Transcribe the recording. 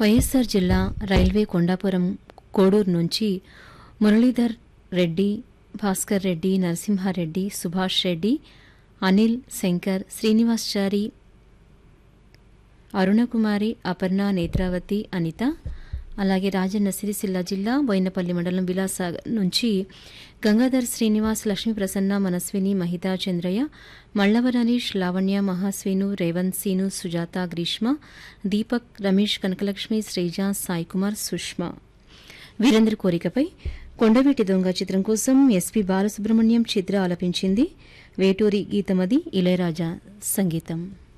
వైఎస్సార్ జిల్లా రైల్వే కొండాపురం కోడూరు నుంచి మురళీధర్ రెడ్డి భాస్కర్ రెడ్డి నరసింహారెడ్డి సుభాష్ రెడ్డి అనిల్ శంకర్ శ్రీనివాస్చారి అరుణకుమారి అపర్ణ నేత్రావతి అనిత అలాగే రాజన్న సిరిసిల్ల జిల్లా బోయినపల్లి మండలం విలాసాగర్ నుంచి గంగాధర్ శ్రీనివాస్ లక్ష్మీ ప్రసన్న మనస్విని మహితా చంద్రయ్య మల్లవరనీష్ లావణ్య మహాశ్వేను రేవంత్ సీను సుజాత గ్రీష్మ దీపక్ రమేష్ కనకలక్ష్మి శ్రీజ సాయికుమార్ సుష్మా వీరందరి కోరికపై కొండవీటి దొంగ చిత్రం కోసం ఎస్పి బాలసుబ్రహ్మణ్యం చిత్ర ఆలపించింది వేటూరి గీతమది ఇళయరాజా సంగీతం